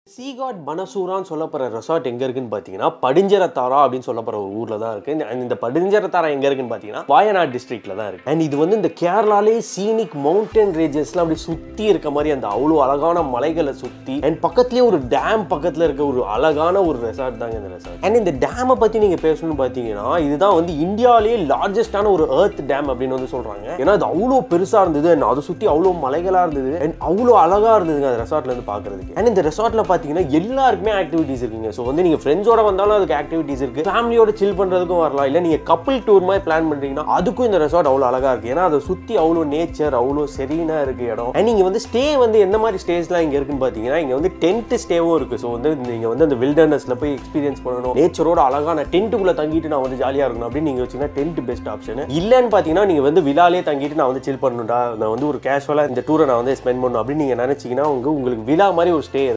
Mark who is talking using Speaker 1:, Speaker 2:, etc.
Speaker 1: சீகாட் பனசூரான்னு சொல்லப்படுற ரெசார்ட் எங்க இருக்குன்னு பார்த்தீங்கன்னா படிஞ்சரத்தாரா அப்படின்னு சொல்லப்படுற ஒரு ஊர்ல தான் இருக்கு இந்த- and இந்த படிஞ்சரத்தாரா எங்க இருக்குன்னு பார்த்தீங்கன்னா வாயநாட் டிஸ்ட்ரிக்ட்ல தான் இருக்கு அண்ட் இது வந்து இந்த கேரளாலே சீனிக் மவுண்டன் ரேஞ்சஸ்லாம் அப்படி சுத்தி இருக்க மாதிரி அந்த அவ்வளோ அழகான மலைகளை சுத்தி அண்ட் பக்கத்துலேயே ஒரு டேம் பக்கத்துல இருக்க ஒரு அழகான ஒரு ரெசார்ட் தாங்க இந்த ரெசார்ட் அண்ட் இந்த டேமை பத்தி நீங்க பேசணும்னு பார்த்தீங்கன்னா இதுதான் வந்து இந்தியாவிலேயே லார்ஜஸ்டான ஒரு எர்த் டேம் அப்படின்னு வந்து சொல்றாங்க ஏன்னா அது அவ்வளோ பெருசா இருந்தது அண்ட் அதை சுத்தி அவ்வளோ மலைகளா இருந்தது அண்ட் அவ்வளோ அழகா இருந்ததுங்க அந்த ரெசார்ட்ல இருந்து பார்க்கிறதுக்கு அண்ட் இந்த ரெசார்ட்ல பார்த்தீங்கன்னா எல்லாருக்குமே ஆக்டிவிட்டிஸ் இருக்குங்க ஸோ வந்து நீங்க ஃப்ரெண்ட்ஸோட வந்தாலும் அதுக்கு ஆக்டிவிட்டிஸ் இருக்கு ஃபேமிலியோட சில் பண்றதுக்கும் வரலாம் இல்லை நீங்க கப்பிள் டூர் மாதிரி பிளான் பண்றீங்கன்னா அதுக்கும் இந்த ரெசார்ட் அவ்வளோ அழகா இருக்கு ஏன்னா அதை சுத்தி அவ்வளோ நேச்சர் அவ்வளோ செரீனா இருக்கு இடம் அண்ட் நீங்க வந்து ஸ்டே வந்து எந்த மாதிரி ஸ்டேஸ்லாம் இங்க இருக்குன்னு பார்த்தீங்கன்னா இங்க வந்து டென்ட் ஸ்டேவும் இருக்கு ஸோ வந்து நீங்க வந்து அந்த வில்டர்னஸ்ல போய் எக்ஸ்பீரியன்ஸ் பண்ணணும் நேச்சரோட அழகான டென்ட்டுக்குள்ள தங்கிட்டு நான் வந்து ஜாலியா இருக்கணும் அப்படின்னு நீங்க வச்சீங்கன்னா டென்ட் பெஸ்ட் ஆப்ஷன் இல்லைன்னு பார்த்தீங்கன்னா நீங்க வந்து விழாலே தங்கிட்டு நான் வந்து சில் பண்ணணும்டா நான் வந்து ஒரு கேஷுவலா இந்த டூரை நான் வந்து ஸ்பெண்ட் பண்ணணும் அப்படின்னு நீங்க நினைச்சீங்கன்னா உங்க உங்களுக்கு விழா மாதிரி ஒரு ஸ்டே